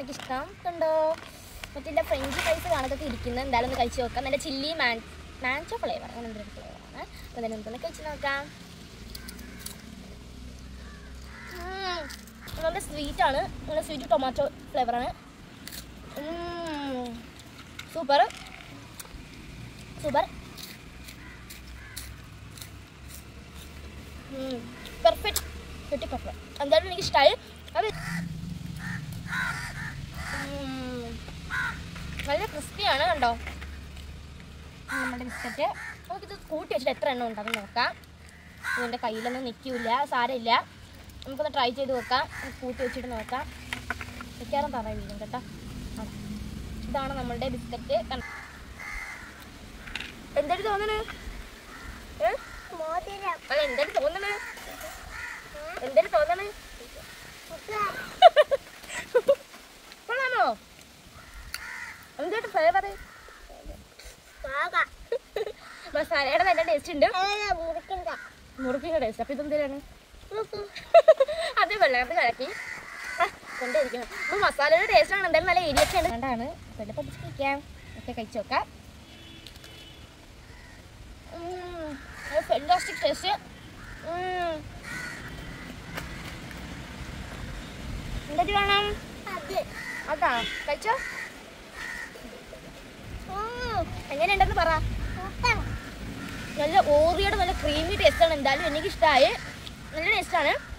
എനിക്ക് ഇഷ്ടം കണ്ടോ മറ്റേ ഫ്രഞ്ച് ഫ്രൈസ് കാണത്തൊക്കെ ഇരിക്കുന്നത് എന്തായാലും ഒന്ന് കഴിച്ച് നോക്കാം നല്ല ചില്ലി മാൻ മാൻചോ ഫ്ലേവർ അങ്ങനെ എന്തൊരു ഫ്ലേവറാണ് അപ്പോൾ എന്തായാലും നമുക്കൊന്ന് കഴിച്ച് നോക്കാം ഉം. നല്ല സ്വീറ്റ് ആണ് നല്ല സ്വീറ്റ് ടൊമാറ്റോ ഫ്ലേവറാണ് സൂപ്പർ സൂപ്പർ പെർഫെക്റ്റ് വെട്ടി പെർഫെക്റ്റ് എന്തായാലും എനിക്ക് ഇഷ്ടമായി അത് ഉം. നല്ല ക്രിസ്പിയാണ് കണ്ടോ നമ്മുടെ ബിസ്ക്കറ്റ് നമുക്കിത് കൂട്ടി വെച്ചിട്ട് എത്ര എണ്ണം ഉണ്ടെന്ന് നോക്കാം ഇതിൻ്റെ കയ്യിലൊന്നും നിൽക്കില്ല സാരമില്ല നമുക്കൊന്ന് ട്രൈ ചെയ്ത് നോക്കാം നമുക്ക് കൂട്ടി വെച്ചിട്ട് നോക്കാം മിക്കവാറും തറ വീഴും കേട്ടോ ആ. ഇതാണ് നമ്മളുടെ ബിസ്ക്കറ്റ് എന്തൊരു തോന്നണ് ഏ? അല്ല എന്തൊരു തോന്നണ് എന്തൊരു തോന്നണ് കൊള്ളാമോ എന്തൊരു ഫ്ലേവർ മസാലയുടെ നല്ല ടേസ്റ്റ് ഉണ്ട് മുറുക്കിന്റെ ടേസ്റ്റ് അപ്പൊ ഇതെന്തിനാണ് അത് വെള്ളത്തിൽ കലക്കി ആ, കൊണ്ടിരിക്കണം അപ്പൊ മസാലയുടെ ടേസ്റ്റ് ആണ് എന്തായാലും നല്ല എരിയൊക്കെ ഉണ്ട് കണ്ടാണ് വെള്ളം പൊട്ടിച്ചിരിക്കാം ഒക്കെ കഴിച്ചു നോക്കാം ഫെൻറ്റാസ്റ്റിക് ടേസ്റ്റ് എന്തൊരു വേണം അതാ കഴിച്ചോ ഉം, എങ്ങനെയുണ്ടെന്ന് പറ നല്ല ഓറിയുടെ നല്ല ക്രീമി ടേസ്റ്റാണ് എന്തായാലും എനിക്ക് ഇഷ്ടമായി നല്ല ടേസ്റ്റാണ്